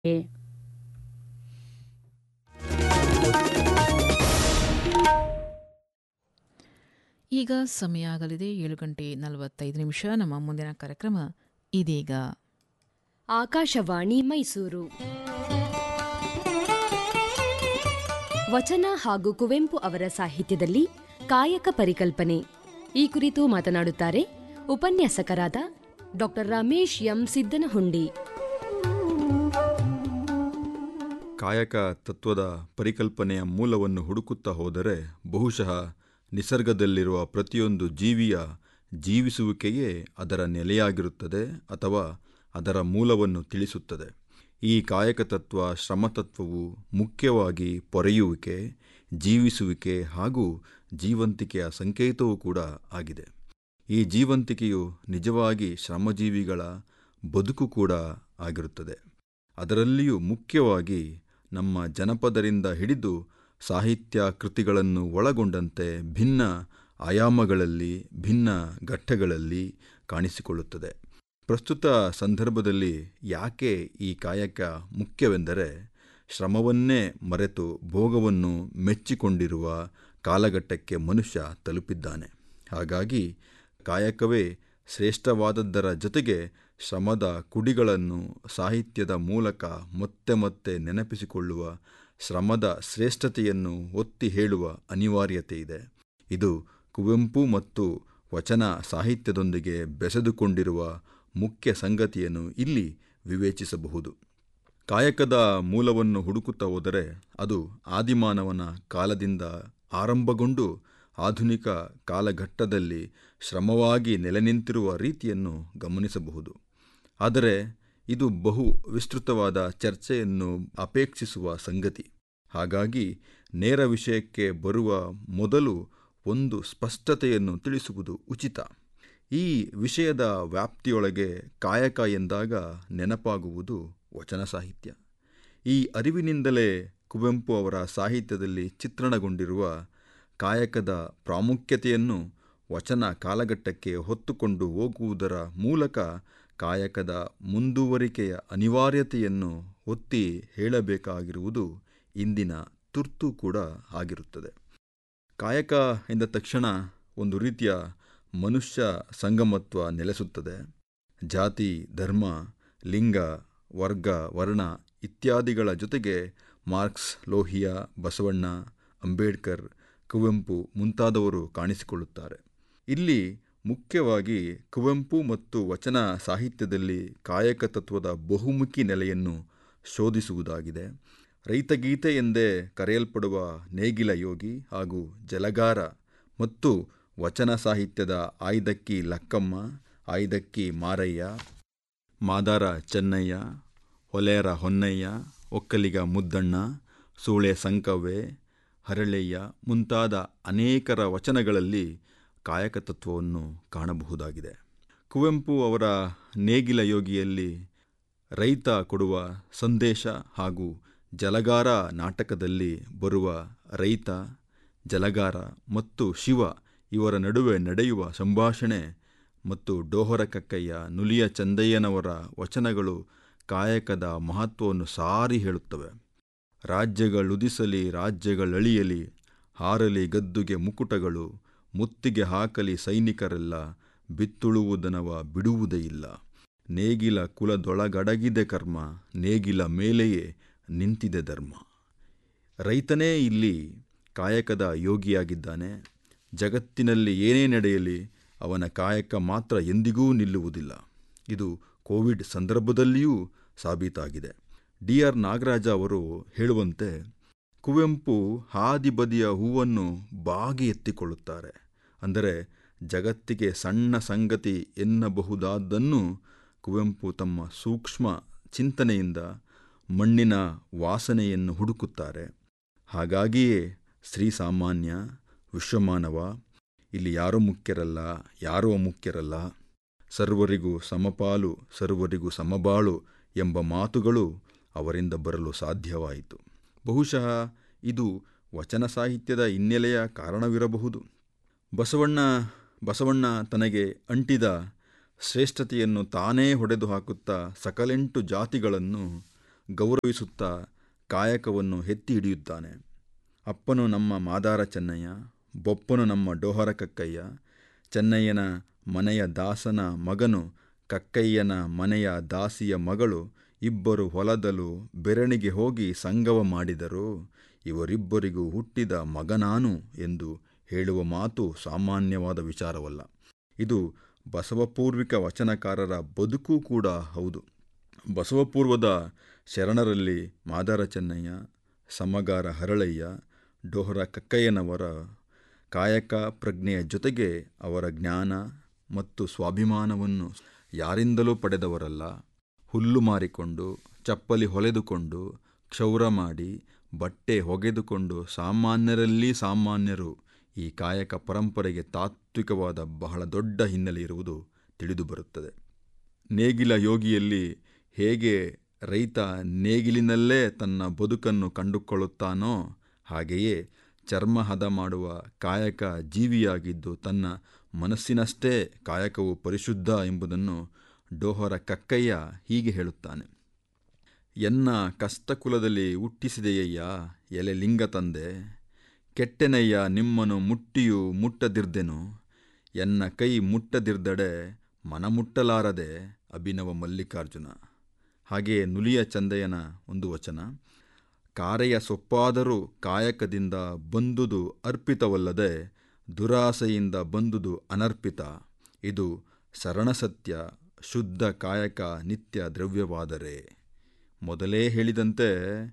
ಈಗ ಸಮಯ ಆಗಲಿದೆ ಏಳು ಗಂಟೆ ನಲವತ್ತೈದು ನಿಮಿಷ ನಮ್ಮ ಮುಂದಿನ ಕಾರ್ಯಕ್ರಮ ಇದೀಗ ಆಕಾಶವಾಣಿ ಮೈಸೂರು ವಚನ ಹಾಗೂ ಕುವೆಂಪು ಅವರ ಸಾಹಿತ್ಯದಲ್ಲಿ ಕಾಯಕ ಪರಿಕಲ್ಪನೆ ಈ ಕುರಿತು ಮಾತನಾಡುತ್ತಾರೆ ಉಪನ್ಯಾಸಕರಾದ ಡಾಕ್ಟರ್ ರಮೇಶ್ ಎಂ ಸಿದ್ದನಹುಂಡಿ ಕಾಯಕ ತತ್ವದ ಪರಿಕಲ್ಪನೆಯ ಮೂಲವನ್ನು ಹುಡುಕುತ್ತಾ ಹೋದರೆ ಬಹುಶಃ ನಿಸರ್ಗದಲ್ಲಿರುವ ಪ್ರತಿಯೊಂದು ಜೀವಿಯ ಜೀವಿಸುವಿಕೆಯೇ ಅದರ ನೆಲೆಯಾಗಿರುತ್ತದೆ ಅಥವಾ ಅದರ ಮೂಲವನ್ನು ತಿಳಿಸುತ್ತದೆ ಈ ಕಾಯಕ ತತ್ವ ಶ್ರಮತತ್ವವು ಮುಖ್ಯವಾಗಿ ಪೊರೆಯುವಿಕೆ ಜೀವಿಸುವಿಕೆ ಹಾಗೂ ಜೀವಂತಿಕೆಯ ಸಂಕೇತವೂ ಕೂಡ ಆಗಿದೆ ಈ ಜೀವಂತಿಕೆಯು ನಿಜವಾಗಿ ಶ್ರಮಜೀವಿಗಳ ಬದುಕು ಕೂಡ ಆಗಿರುತ್ತದೆ ಅದರಲ್ಲಿಯೂ ಮುಖ್ಯವಾಗಿ ನಮ್ಮ ಜನಪದರಿಂದ ಹಿಡಿದು ಸಾಹಿತ್ಯ ಕೃತಿಗಳನ್ನು ಒಳಗೊಂಡಂತೆ ಭಿನ್ನ ಆಯಾಮಗಳಲ್ಲಿ ಭಿನ್ನ ಘಟ್ಟಗಳಲ್ಲಿ ಕಾಣಿಸಿಕೊಳ್ಳುತ್ತದೆ ಪ್ರಸ್ತುತ ಸಂದರ್ಭದಲ್ಲಿ ಯಾಕೆ ಈ ಕಾಯಕ ಮುಖ್ಯವೆಂದರೆ ಶ್ರಮವನ್ನೇ ಮರೆತು ಭೋಗವನ್ನು ಮೆಚ್ಚಿಕೊಂಡಿರುವ ಕಾಲಘಟ್ಟಕ್ಕೆ ಮನುಷ್ಯ ತಲುಪಿದ್ದಾನೆ ಹಾಗಾಗಿ ಕಾಯಕವೇ ಶ್ರೇಷ್ಠವಾದದ್ದರ ಜೊತೆಗೆ ಶ್ರಮದ ಕುಡಿಗಳನ್ನು ಸಾಹಿತ್ಯದ ಮೂಲಕ ಮತ್ತೆ ಮತ್ತೆ ನೆನಪಿಸಿಕೊಳ್ಳುವ ಶ್ರಮದ ಶ್ರೇಷ್ಠತೆಯನ್ನು ಒತ್ತಿ ಹೇಳುವ ಅನಿವಾರ್ಯತೆ ಇದೆ ಇದು ಕುವೆಂಪು ಮತ್ತು ವಚನ ಸಾಹಿತ್ಯದೊಂದಿಗೆ ಬೆಸೆದುಕೊಂಡಿರುವ ಮುಖ್ಯ ಸಂಗತಿಯನ್ನು ಇಲ್ಲಿ ವಿವೇಚಿಸಬಹುದು ಕಾಯಕದ ಮೂಲವನ್ನು ಹುಡುಕುತ್ತಾ ಹೋದರೆ ಅದು ಆದಿಮಾನವನ ಕಾಲದಿಂದ ಆರಂಭಗೊಂಡು ಆಧುನಿಕ ಕಾಲಘಟ್ಟದಲ್ಲಿ ಶ್ರಮವಾಗಿ ನೆಲೆನಿಂತಿರುವ ರೀತಿಯನ್ನು ಗಮನಿಸಬಹುದು ಆದರೆ ಇದು ಬಹು ವಿಸ್ತೃತವಾದ ಚರ್ಚೆಯನ್ನು ಅಪೇಕ್ಷಿಸುವ ಸಂಗತಿ ಹಾಗಾಗಿ ನೇರ ವಿಷಯಕ್ಕೆ ಬರುವ ಮೊದಲು ಒಂದು ಸ್ಪಷ್ಟತೆಯನ್ನು ತಿಳಿಸುವುದು ಉಚಿತ ಈ ವಿಷಯದ ವ್ಯಾಪ್ತಿಯೊಳಗೆ ಕಾಯಕ ಎಂದಾಗ ನೆನಪಾಗುವುದು ವಚನ ಸಾಹಿತ್ಯ ಈ ಅರಿವಿನಿಂದಲೇ ಕುವೆಂಪು ಅವರ ಸಾಹಿತ್ಯದಲ್ಲಿ ಚಿತ್ರಣಗೊಂಡಿರುವ ಕಾಯಕದ ಪ್ರಾಮುಖ್ಯತೆಯನ್ನು ವಚನ ಕಾಲಘಟ್ಟಕ್ಕೆ ಹೊತ್ತುಕೊಂಡು ಹೋಗುವುದರ ಮೂಲಕ ಕಾಯಕದ ಮುಂದುವರಿಕೆಯ ಅನಿವಾರ್ಯತೆಯನ್ನು ಒತ್ತಿ ಹೇಳಬೇಕಾಗಿರುವುದು ಇಂದಿನ ತುರ್ತು ಕೂಡ ಆಗಿರುತ್ತದೆ ಕಾಯಕ ಎಂದ ತಕ್ಷಣ ಒಂದು ರೀತಿಯ ಮನುಷ್ಯ ಸಂಗಮತ್ವ ನೆಲೆಸುತ್ತದೆ ಜಾತಿ ಧರ್ಮ ಲಿಂಗ ವರ್ಗ ವರ್ಣ ಇತ್ಯಾದಿಗಳ ಜೊತೆಗೆ ಮಾರ್ಕ್ಸ್ ಲೋಹಿಯಾ ಬಸವಣ್ಣ ಅಂಬೇಡ್ಕರ್ ಕುವೆಂಪು ಮುಂತಾದವರು ಕಾಣಿಸಿಕೊಳ್ಳುತ್ತಾರೆ ಇಲ್ಲಿ ಮುಖ್ಯವಾಗಿ ಕುವೆಂಪು ಮತ್ತು ವಚನ ಸಾಹಿತ್ಯದಲ್ಲಿ ಕಾಯಕ ತತ್ವದ ಬಹುಮುಖಿ ನೆಲೆಯನ್ನು ಶೋಧಿಸುವುದಾಗಿದೆ ರೈತಗೀತೆ ಎಂದೇ ಕರೆಯಲ್ಪಡುವ ನೇಗಿಲ ಯೋಗಿ ಹಾಗೂ ಜಲಗಾರ ಮತ್ತು ವಚನ ಸಾಹಿತ್ಯದ ಆಯ್ದಕ್ಕಿ ಲಕ್ಕಮ್ಮ ಆಯ್ದಕ್ಕಿ ಮಾರಯ್ಯ ಮಾದಾರ ಚೆನ್ನಯ್ಯ ಹೊಲೆಯರ ಹೊನ್ನಯ್ಯ ಒಕ್ಕಲಿಗ ಮುದ್ದಣ್ಣ ಸೂಳೆ ಸಂಕವ್ವೆ ಹರಳೆಯ್ಯ ಮುಂತಾದ ಅನೇಕರ ವಚನಗಳಲ್ಲಿ ಕಾಯಕ ತತ್ವವನ್ನು ಕಾಣಬಹುದಾಗಿದೆ ಕುವೆಂಪು ಅವರ ನೇಗಿಲ ಯೋಗಿಯಲ್ಲಿ ರೈತ ಕೊಡುವ ಸಂದೇಶ ಹಾಗೂ ಜಲಗಾರ ನಾಟಕದಲ್ಲಿ ಬರುವ ರೈತ ಜಲಗಾರ ಮತ್ತು ಶಿವ ಇವರ ನಡುವೆ ನಡೆಯುವ ಸಂಭಾಷಣೆ ಮತ್ತು ಡೋಹರ ಕಕ್ಕಯ್ಯ ನುಲಿಯ ಚಂದಯ್ಯನವರ ವಚನಗಳು ಕಾಯಕದ ಮಹತ್ವವನ್ನು ಸಾರಿ ಹೇಳುತ್ತವೆ ರಾಜ್ಯಗಳುದಿಸಲಿ ರಾಜ್ಯಗಳಳಿಯಲಿ ಹಾರಲಿ ಗದ್ದುಗೆ ಮುಕುಟಗಳು ಮುತ್ತಿಗೆ ಹಾಕಲಿ ಸೈನಿಕರೆಲ್ಲ ಬಿತ್ತುಳುವುದನವ ಬಿಡುವುದೇ ಇಲ್ಲ ನೇಗಿಲ ಕುಲದೊಳಗಡಗಿದೆ ಕರ್ಮ ನೇಗಿಲ ಮೇಲೆಯೇ ನಿಂತಿದೆ ಧರ್ಮ ರೈತನೇ ಇಲ್ಲಿ ಕಾಯಕದ ಯೋಗಿಯಾಗಿದ್ದಾನೆ ಜಗತ್ತಿನಲ್ಲಿ ಏನೇ ನಡೆಯಲಿ ಅವನ ಕಾಯಕ ಮಾತ್ರ ಎಂದಿಗೂ ನಿಲ್ಲುವುದಿಲ್ಲ ಇದು ಕೋವಿಡ್ ಸಂದರ್ಭದಲ್ಲಿಯೂ ಸಾಬೀತಾಗಿದೆ ಡಿ ಆರ್ ನಾಗರಾಜ ಅವರು ಹೇಳುವಂತೆ ಕುವೆಂಪು ಹಾದಿ ಬದಿಯ ಹೂವನ್ನು ಬಾಗಿ ಎತ್ತಿಕೊಳ್ಳುತ್ತಾರೆ ಅಂದರೆ ಜಗತ್ತಿಗೆ ಸಣ್ಣ ಸಂಗತಿ ಎನ್ನಬಹುದಾದ್ದನ್ನು ಕುವೆಂಪು ತಮ್ಮ ಸೂಕ್ಷ್ಮ ಚಿಂತನೆಯಿಂದ ಮಣ್ಣಿನ ವಾಸನೆಯನ್ನು ಹುಡುಕುತ್ತಾರೆ ಹಾಗಾಗಿಯೇ ಶ್ರೀಸಾಮಾನ್ಯ ವಿಶ್ವಮಾನವ ಇಲ್ಲಿ ಯಾರೂ ಮುಖ್ಯರಲ್ಲ ಯಾರೂ ಅಮುಖ್ಯರಲ್ಲ ಸರ್ವರಿಗೂ ಸಮಪಾಲು ಸರ್ವರಿಗೂ ಸಮಬಾಳು ಎಂಬ ಮಾತುಗಳು ಅವರಿಂದ ಬರಲು ಸಾಧ್ಯವಾಯಿತು ಬಹುಶಃ ಇದು ವಚನ ಸಾಹಿತ್ಯದ ಹಿನ್ನೆಲೆಯ ಕಾರಣವಿರಬಹುದು ಬಸವಣ್ಣ ಬಸವಣ್ಣ ತನಗೆ ಅಂಟಿದ ಶ್ರೇಷ್ಠತೆಯನ್ನು ತಾನೇ ಹೊಡೆದು ಹಾಕುತ್ತಾ ಸಕಲೆಂಟು ಜಾತಿಗಳನ್ನು ಗೌರವಿಸುತ್ತಾ ಕಾಯಕವನ್ನು ಎತ್ತಿ ಹಿಡಿಯುತ್ತಾನೆ ಅಪ್ಪನು ನಮ್ಮ ಮಾದಾರ ಚೆನ್ನಯ್ಯ ಬೊಪ್ಪನು ನಮ್ಮ ಡೋಹರ ಕಕ್ಕಯ್ಯ ಚೆನ್ನಯ್ಯನ ಮನೆಯ ದಾಸನ ಮಗನು ಕಕ್ಕಯ್ಯನ ಮನೆಯ ದಾಸಿಯ ಮಗಳು ಇಬ್ಬರು ಹೊಲದಲು ಬೆರಣಿಗೆ ಹೋಗಿ ಸಂಗವ ಮಾಡಿದರು ಇವರಿಬ್ಬರಿಗೂ ಹುಟ್ಟಿದ ಮಗನಾನು ಎಂದು ಹೇಳುವ ಮಾತು ಸಾಮಾನ್ಯವಾದ ವಿಚಾರವಲ್ಲ ಇದು ಬಸವಪೂರ್ವಿಕ ವಚನಕಾರರ ಬದುಕು ಕೂಡ ಹೌದು ಬಸವಪೂರ್ವದ ಶರಣರಲ್ಲಿ ಮಾದಾರ ಚೆನ್ನಯ್ಯ ಸಮಗಾರ ಹರಳಯ್ಯ ಡೋಹರ ಕಕ್ಕಯ್ಯನವರ ಕಾಯಕ ಪ್ರಜ್ಞೆಯ ಜೊತೆಗೆ ಅವರ ಜ್ಞಾನ ಮತ್ತು ಸ್ವಾಭಿಮಾನವನ್ನು ಯಾರಿಂದಲೂ ಪಡೆದವರಲ್ಲ ಹುಲ್ಲು ಮಾರಿಕೊಂಡು ಚಪ್ಪಲಿ ಹೊಲೆದುಕೊಂಡು ಕ್ಷೌರ ಮಾಡಿ ಬಟ್ಟೆ ಹೊಗೆದುಕೊಂಡು ಸಾಮಾನ್ಯರಲ್ಲಿ ಸಾಮಾನ್ಯರು ಈ ಕಾಯಕ ಪರಂಪರೆಗೆ ತಾತ್ವಿಕವಾದ ಬಹಳ ದೊಡ್ಡ ಹಿನ್ನೆಲೆ ಇರುವುದು ತಿಳಿದು ಬರುತ್ತದೆ ನೇಗಿಲ ಯೋಗಿಯಲ್ಲಿ ಹೇಗೆ ರೈತ ನೇಗಿಲಿನಲ್ಲೇ ತನ್ನ ಬದುಕನ್ನು ಕಂಡುಕೊಳ್ಳುತ್ತಾನೋ ಹಾಗೆಯೇ ಚರ್ಮ ಹದ ಮಾಡುವ ಕಾಯಕ ಜೀವಿಯಾಗಿದ್ದು ತನ್ನ ಮನಸ್ಸಿನಷ್ಟೇ ಕಾಯಕವು ಪರಿಶುದ್ಧ ಎಂಬುದನ್ನು ಡೋಹರ ಕಕ್ಕಯ್ಯ ಹೀಗೆ ಹೇಳುತ್ತಾನೆ ಎನ್ನ ಕಷ್ಟಕುಲದಲ್ಲಿ ಹುಟ್ಟಿಸಿದೆಯಯ್ಯ ಎಲೆ ಲಿಂಗ ತಂದೆ ಕೆಟ್ಟೆನಯ್ಯ ನಿಮ್ಮನು ಮುಟ್ಟಿಯೂ ಮುಟ್ಟದಿರ್ದೆನು ಎನ್ನ ಕೈ ಮುಟ್ಟದಿರ್ದಡೆ ಮನ ಮುಟ್ಟಲಾರದೆ ಅಭಿನವ ಮಲ್ಲಿಕಾರ್ಜುನ ಹಾಗೆಯೇ ನುಲಿಯ ಚಂದಯ್ಯನ ಒಂದು ವಚನ ಕಾರೆಯ ಸೊಪ್ಪಾದರೂ ಕಾಯಕದಿಂದ ಬಂದುದು ಅರ್ಪಿತವಲ್ಲದೆ ದುರಾಸೆಯಿಂದ ಬಂದುದು ಅನರ್ಪಿತ ಇದು ಶರಣಸತ್ಯ ಶುದ್ಧ ಕಾಯಕ ನಿತ್ಯ ದ್ರವ್ಯವಾದರೆ ಮೊದಲೇ ಹೇಳಿದಂತೆ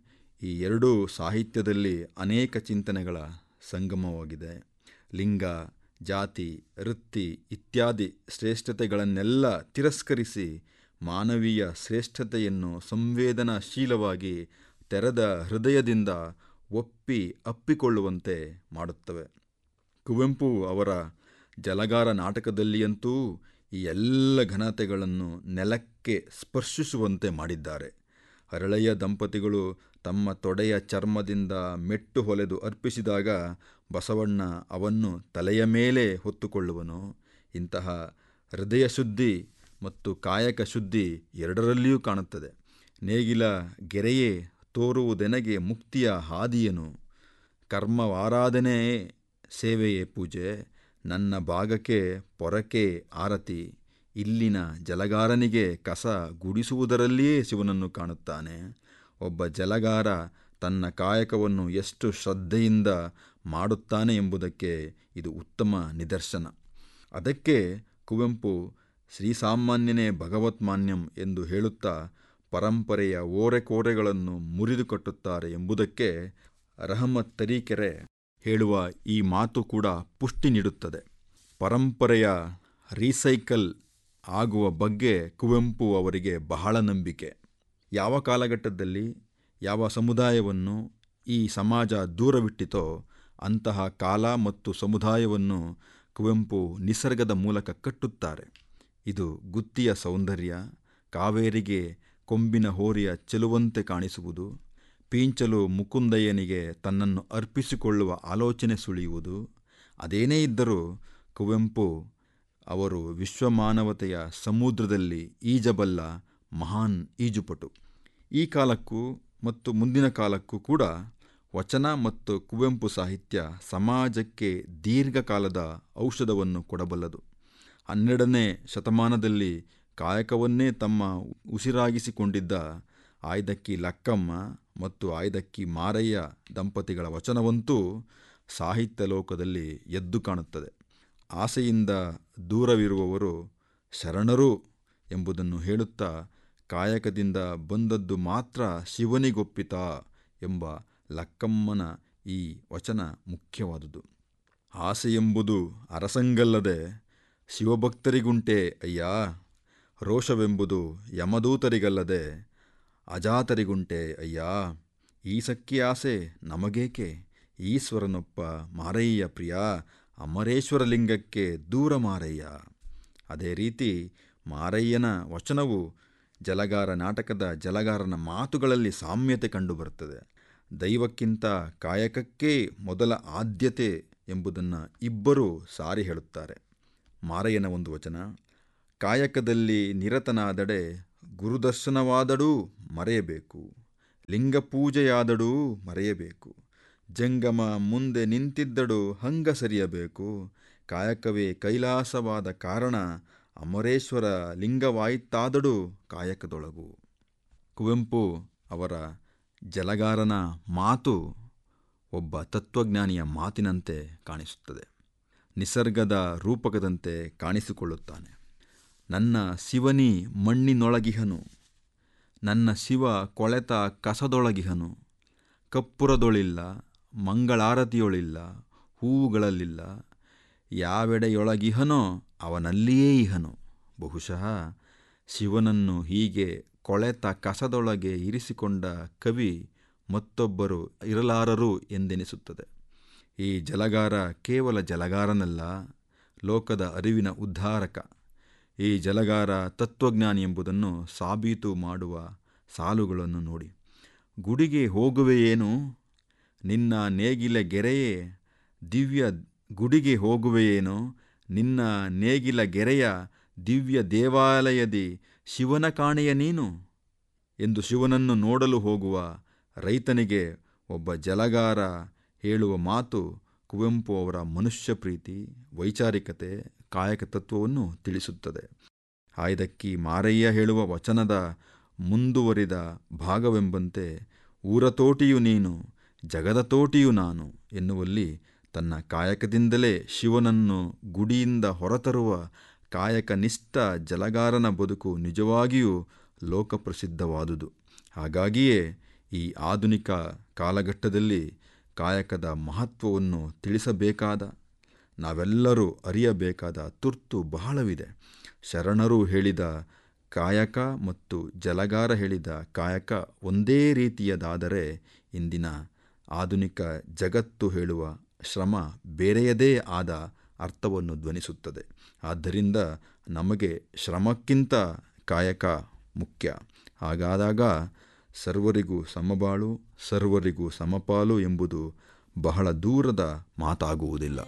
ಈ ಎರಡೂ ಸಾಹಿತ್ಯದಲ್ಲಿ ಅನೇಕ ಚಿಂತನೆಗಳ ಸಂಗಮವಾಗಿದೆ ಲಿಂಗ ಜಾತಿ ವೃತ್ತಿ ಇತ್ಯಾದಿ ಶ್ರೇಷ್ಠತೆಗಳನ್ನೆಲ್ಲ ತಿರಸ್ಕರಿಸಿ ಮಾನವೀಯ ಶ್ರೇಷ್ಠತೆಯನ್ನು ಸಂವೇದನಾಶೀಲವಾಗಿ ತೆರೆದ ಹೃದಯದಿಂದ ಒಪ್ಪಿ ಅಪ್ಪಿಕೊಳ್ಳುವಂತೆ ಮಾಡುತ್ತವೆ ಕುವೆಂಪು ಅವರ ಜಲಗಾರ ನಾಟಕದಲ್ಲಿಯಂತೂ ಈ ಎಲ್ಲ ಘನತೆಗಳನ್ನು ನೆಲಕ್ಕೆ ಸ್ಪರ್ಶಿಸುವಂತೆ ಮಾಡಿದ್ದಾರೆ ಹರಳೆಯ ದಂಪತಿಗಳು ತಮ್ಮ ತೊಡೆಯ ಚರ್ಮದಿಂದ ಮೆಟ್ಟು ಹೊಲೆದು ಅರ್ಪಿಸಿದಾಗ ಬಸವಣ್ಣ ಅವನ್ನು ತಲೆಯ ಮೇಲೆ ಹೊತ್ತುಕೊಳ್ಳುವನು ಇಂತಹ ಹೃದಯ ಶುದ್ಧಿ ಮತ್ತು ಕಾಯಕ ಶುದ್ಧಿ ಎರಡರಲ್ಲಿಯೂ ಕಾಣುತ್ತದೆ ನೇಗಿಲ ಗೆರೆಯೇ ತೋರುವುದೆನಗೆ ಮುಕ್ತಿಯ ಹಾದಿಯನು ಕರ್ಮವಾರಾಧನೆಯೇ ಸೇವೆಯೇ ಪೂಜೆ ನನ್ನ ಭಾಗಕ್ಕೆ ಪೊರಕೆ ಆರತಿ ಇಲ್ಲಿನ ಜಲಗಾರನಿಗೆ ಕಸ ಗುಡಿಸುವುದರಲ್ಲಿಯೇ ಶಿವನನ್ನು ಕಾಣುತ್ತಾನೆ ಒಬ್ಬ ಜಲಗಾರ ತನ್ನ ಕಾಯಕವನ್ನು ಎಷ್ಟು ಶ್ರದ್ಧೆಯಿಂದ ಮಾಡುತ್ತಾನೆ ಎಂಬುದಕ್ಕೆ ಇದು ಉತ್ತಮ ನಿದರ್ಶನ ಅದಕ್ಕೆ ಕುವೆಂಪು ಶ್ರೀಸಾಮಾನ್ಯನೇ ಭಗವತ್ಮಾನ್ಯಂ ಎಂದು ಹೇಳುತ್ತಾ ಪರಂಪರೆಯ ಓರೆಕೋರೆಗಳನ್ನು ಮುರಿದು ಕಟ್ಟುತ್ತಾರೆ ಎಂಬುದಕ್ಕೆ ರಹಮತ್ ತರೀಕೆರೆ ಹೇಳುವ ಈ ಮಾತು ಕೂಡ ಪುಷ್ಟಿ ನೀಡುತ್ತದೆ ಪರಂಪರೆಯ ರೀಸೈಕಲ್ ಆಗುವ ಬಗ್ಗೆ ಕುವೆಂಪು ಅವರಿಗೆ ಬಹಳ ನಂಬಿಕೆ ಯಾವ ಕಾಲಘಟ್ಟದಲ್ಲಿ ಯಾವ ಸಮುದಾಯವನ್ನು ಈ ಸಮಾಜ ದೂರವಿಟ್ಟಿತೋ ಅಂತಹ ಕಾಲ ಮತ್ತು ಸಮುದಾಯವನ್ನು ಕುವೆಂಪು ನಿಸರ್ಗದ ಮೂಲಕ ಕಟ್ಟುತ್ತಾರೆ ಇದು ಗುತ್ತಿಯ ಸೌಂದರ್ಯ ಕಾವೇರಿಗೆ ಕೊಂಬಿನ ಹೋರಿಯ ಚೆಲುವಂತೆ ಕಾಣಿಸುವುದು ಪೀಂಚಲು ಮುಕುಂದಯ್ಯನಿಗೆ ತನ್ನನ್ನು ಅರ್ಪಿಸಿಕೊಳ್ಳುವ ಆಲೋಚನೆ ಸುಳಿಯುವುದು ಅದೇನೇ ಇದ್ದರೂ ಕುವೆಂಪು ಅವರು ವಿಶ್ವಮಾನವತೆಯ ಸಮುದ್ರದಲ್ಲಿ ಈಜಬಲ್ಲ ಮಹಾನ್ ಈಜುಪಟು ಈ ಕಾಲಕ್ಕೂ ಮತ್ತು ಮುಂದಿನ ಕಾಲಕ್ಕೂ ಕೂಡ ವಚನ ಮತ್ತು ಕುವೆಂಪು ಸಾಹಿತ್ಯ ಸಮಾಜಕ್ಕೆ ದೀರ್ಘಕಾಲದ ಔಷಧವನ್ನು ಕೊಡಬಲ್ಲದು ಹನ್ನೆರಡನೇ ಶತಮಾನದಲ್ಲಿ ಕಾಯಕವನ್ನೇ ತಮ್ಮ ಉಸಿರಾಗಿಸಿಕೊಂಡಿದ್ದ ಆಯ್ದಕ್ಕಿ ಲಕ್ಕಮ್ಮ ಮತ್ತು ಆಯ್ದಕ್ಕಿ ಮಾರಯ್ಯ ದಂಪತಿಗಳ ವಚನವಂತೂ ಸಾಹಿತ್ಯ ಲೋಕದಲ್ಲಿ ಎದ್ದು ಕಾಣುತ್ತದೆ ಆಸೆಯಿಂದ ದೂರವಿರುವವರು ಶರಣರು ಎಂಬುದನ್ನು ಹೇಳುತ್ತಾ ಕಾಯಕದಿಂದ ಬಂದದ್ದು ಮಾತ್ರ ಶಿವನಿಗೊಪ್ಪಿತ ಎಂಬ ಲಕ್ಕಮ್ಮನ ಈ ವಚನ ಮುಖ್ಯವಾದುದು ಆಸೆಯೆಂಬುದು ಅರಸಂಗಲ್ಲದೆ ಶಿವಭಕ್ತರಿಗುಂಟೆ ಅಯ್ಯ ರೋಷವೆಂಬುದು ಯಮದೂತರಿಗಲ್ಲದೆ ಅಜಾತರಿಗುಂಟೆ ಅಯ್ಯ ಈ ಸಕ್ಕಿ ಆಸೆ ನಮಗೇಕೆ ಈಶ್ವರನೊಪ್ಪ ಮಾರಯ್ಯ ಪ್ರಿಯ ಅಮರೇಶ್ವರ ಲಿಂಗಕ್ಕೆ ದೂರ ಮಾರಯ್ಯ ಅದೇ ರೀತಿ ಮಾರಯ್ಯನ ವಚನವು ಜಲಗಾರ ನಾಟಕದ ಜಲಗಾರನ ಮಾತುಗಳಲ್ಲಿ ಸಾಮ್ಯತೆ ಕಂಡುಬರುತ್ತದೆ ದೈವಕ್ಕಿಂತ ಕಾಯಕಕ್ಕೇ ಮೊದಲ ಆದ್ಯತೆ ಎಂಬುದನ್ನು ಇಬ್ಬರೂ ಸಾರಿ ಹೇಳುತ್ತಾರೆ ಮಾರಯ್ಯನ ಒಂದು ವಚನ ಕಾಯಕದಲ್ಲಿ ನಿರತನಾದಡೆ ಗುರುದರ್ಶನವಾದಡೂ ಮರೆಯಬೇಕು ಲಿಂಗಪೂಜೆಯಾದಡೂ ಮರೆಯಬೇಕು ಜಂಗಮ ಮುಂದೆ ನಿಂತಿದ್ದಡು ಹಂಗ ಸರಿಯಬೇಕು ಕಾಯಕವೇ ಕೈಲಾಸವಾದ ಕಾರಣ ಅಮರೇಶ್ವರ ಲಿಂಗವಾಯಿತಾದಡು ಕಾಯಕದೊಳಗು ಕುವೆಂಪು ಅವರ ಜಲಗಾರನ ಮಾತು ಒಬ್ಬ ತತ್ವಜ್ಞಾನಿಯ ಮಾತಿನಂತೆ ಕಾಣಿಸುತ್ತದೆ ನಿಸರ್ಗದ ರೂಪಕದಂತೆ ಕಾಣಿಸಿಕೊಳ್ಳುತ್ತಾನೆ ನನ್ನ ಶಿವನಿ ಮಣ್ಣಿನೊಳಗಿಹನು ನನ್ನ ಶಿವ ಕೊಳೆತ ಕಸದೊಳಗಿಹನು ಕಪ್ಪುರದೊಳಿಲ್ಲ ಮಂಗಳಾರತಿಯೊಳಿಲ್ಲ ಹೂವುಗಳಲ್ಲಿಲ್ಲ ಯಾವೆಡೆಯೊಳಗಿಹನೋ ಅವನಲ್ಲಿಯೇ ಇಹನು ಬಹುಶಃ ಶಿವನನ್ನು ಹೀಗೆ ಕೊಳೆತ ಕಸದೊಳಗೆ ಇರಿಸಿಕೊಂಡ ಕವಿ ಮತ್ತೊಬ್ಬರು ಇರಲಾರರು ಎಂದೆನಿಸುತ್ತದೆ ಈ ಜಲಗಾರ ಕೇವಲ ಜಲಗಾರನಲ್ಲ ಲೋಕದ ಅರಿವಿನ ಉದ್ಧಾರಕ ಈ ಜಲಗಾರ ತತ್ವಜ್ಞಾನಿ ಎಂಬುದನ್ನು ಸಾಬೀತು ಮಾಡುವ ಸಾಲುಗಳನ್ನು ನೋಡಿ ಗುಡಿಗೆ ಹೋಗುವೆಯೇನು ನಿನ್ನ ನೇಗಿಲ ಗೆರೆಯೇ ದಿವ್ಯ ಗುಡಿಗೆ ಹೋಗುವೆಯೇನೋ ನಿನ್ನ ನೇಗಿಲ ಗೆರೆಯ ದಿವ್ಯ ದೇವಾಲಯದಿ ಶಿವನ ಕಾಣೆಯ ನೀನು ಎಂದು ಶಿವನನ್ನು ನೋಡಲು ಹೋಗುವ ರೈತನಿಗೆ ಒಬ್ಬ ಜಲಗಾರ ಹೇಳುವ ಮಾತು ಕುವೆಂಪು ಅವರ ಮನುಷ್ಯ ಪ್ರೀತಿ ವೈಚಾರಿಕತೆ ಕಾಯಕ ತತ್ವವನ್ನು ತಿಳಿಸುತ್ತದೆ ಆಯ್ದಕ್ಕಿ ಮಾರಯ್ಯ ಹೇಳುವ ವಚನದ ಮುಂದುವರಿದ ಭಾಗವೆಂಬಂತೆ ಊರತೋಟಿಯು ನೀನು ಜಗದ ತೋಟಿಯು ನಾನು ಎನ್ನುವಲ್ಲಿ ತನ್ನ ಕಾಯಕದಿಂದಲೇ ಶಿವನನ್ನು ಗುಡಿಯಿಂದ ಹೊರತರುವ ಕಾಯಕನಿಷ್ಠ ಜಲಗಾರನ ಬದುಕು ನಿಜವಾಗಿಯೂ ಲೋಕಪ್ರಸಿದ್ಧವಾದುದು ಹಾಗಾಗಿಯೇ ಈ ಆಧುನಿಕ ಕಾಲಘಟ್ಟದಲ್ಲಿ ಕಾಯಕದ ಮಹತ್ವವನ್ನು ತಿಳಿಸಬೇಕಾದ ನಾವೆಲ್ಲರೂ ಅರಿಯಬೇಕಾದ ತುರ್ತು ಬಹಳವಿದೆ ಶರಣರು ಹೇಳಿದ ಕಾಯಕ ಮತ್ತು ಜಲಗಾರ ಹೇಳಿದ ಕಾಯಕ ಒಂದೇ ರೀತಿಯದಾದರೆ ಇಂದಿನ ಆಧುನಿಕ ಜಗತ್ತು ಹೇಳುವ ಶ್ರಮ ಬೇರೆಯದೇ ಆದ ಅರ್ಥವನ್ನು ಧ್ವನಿಸುತ್ತದೆ ಆದ್ದರಿಂದ ನಮಗೆ ಶ್ರಮಕ್ಕಿಂತ ಕಾಯಕ ಮುಖ್ಯ ಹಾಗಾದಾಗ ಸರ್ವರಿಗೂ ಸಮಬಾಳು ಸರ್ವರಿಗೂ ಸಮಪಾಲು ಎಂಬುದು ಬಹಳ ದೂರದ ಮಾತಾಗುವುದಿಲ್ಲ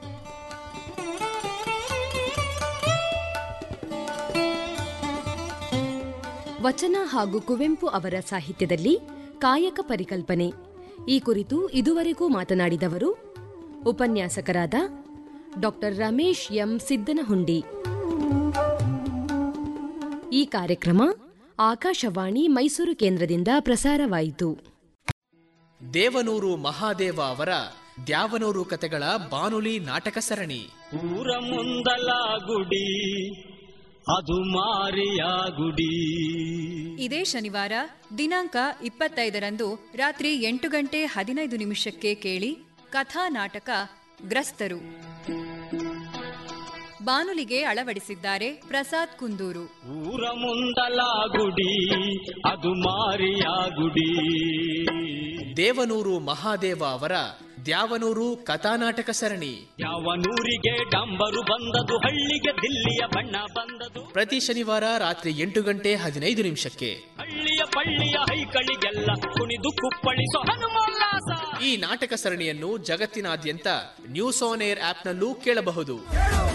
ವಚನ ಹಾಗೂ ಕುವೆಂಪು ಅವರ ಸಾಹಿತ್ಯದಲ್ಲಿ ಕಾಯಕ ಪರಿಕಲ್ಪನೆ ಈ ಕುರಿತು ಇದುವರೆಗೂ ಮಾತನಾಡಿದವರು ಉಪನ್ಯಾಸಕರಾದ ಡಾಕ್ಟರ್ ರಮೇಶ್ ಎಂ ಸಿದ್ದನಹುಂಡಿ ಈ ಕಾರ್ಯಕ್ರಮ ಆಕಾಶವಾಣಿ ಮೈಸೂರು ಕೇಂದ್ರದಿಂದ ಪ್ರಸಾರವಾಯಿತು ದೇವನೂರು ಮಹಾದೇವ ಅವರ ದ್ಯಾವನೂರು ಕತೆಗಳ ಬಾನುಲಿ ನಾಟಕ ಸರಣಿ ಊರ ಮುಂದಲ ಗುಡಿ ಅದು ಮಾರಿಯ ಗುಡಿ ಇದೇ ಶನಿವಾರ ದಿನಾಂಕ ಇಪ್ಪತ್ತೈದರಂದು ರಾತ್ರಿ ಎಂಟು ಗಂಟೆ ಹದಿನೈದು ನಿಮಿಷಕ್ಕೆ ಕೇಳಿ ಕಥಾ ನಾಟಕ ಗ್ರಸ್ತರು ಬಾನುಲಿಗೆ ಅಳವಡಿಸಿದ್ದಾರೆ ಪ್ರಸಾದ್ ಕುಂದೂರು ಊರ ಮುಂದಲ ಗುಡಿ ಅದು ಮಾರಿಯ ಗುಡಿ ದೇವನೂರು ಮಹಾದೇವ ಅವರ ದ್ಯಾವನೂರು ಕಥಾನಾಟಕ ಸರಣಿ ಯಾವ ನೂರಿಗೆ ಡಂಬರು ಬಂದದು ಹಳ್ಳಿಗೆ ದಿಲ್ಲಿಯ ಬಣ್ಣ ಬಂದದು ಪ್ರತಿ ಶನಿವಾರ ರಾತ್ರಿ ಎಂಟು ಗಂಟೆ ಹದಿನೈದು ನಿಮಿಷಕ್ಕೆ ಹಳ್ಳಿಯ ಪಳ್ಳಿಯ ಹೈಕಳಿಗೆಲ್ಲ ಕುಣಿದು ಕುಪ್ಪಳಿಸೋ ಹನುಮೋಲ್ಲಾಸ ಈ ನಾಟಕ ಸರಣಿಯನ್ನು ಜಗತ್ತಿನಾದ್ಯಂತ ನ್ಯೂಸ್ ಆನ್ ಏರ್ ಆಪ್ನಲ್ಲೂ ಕೇಳಬಹುದು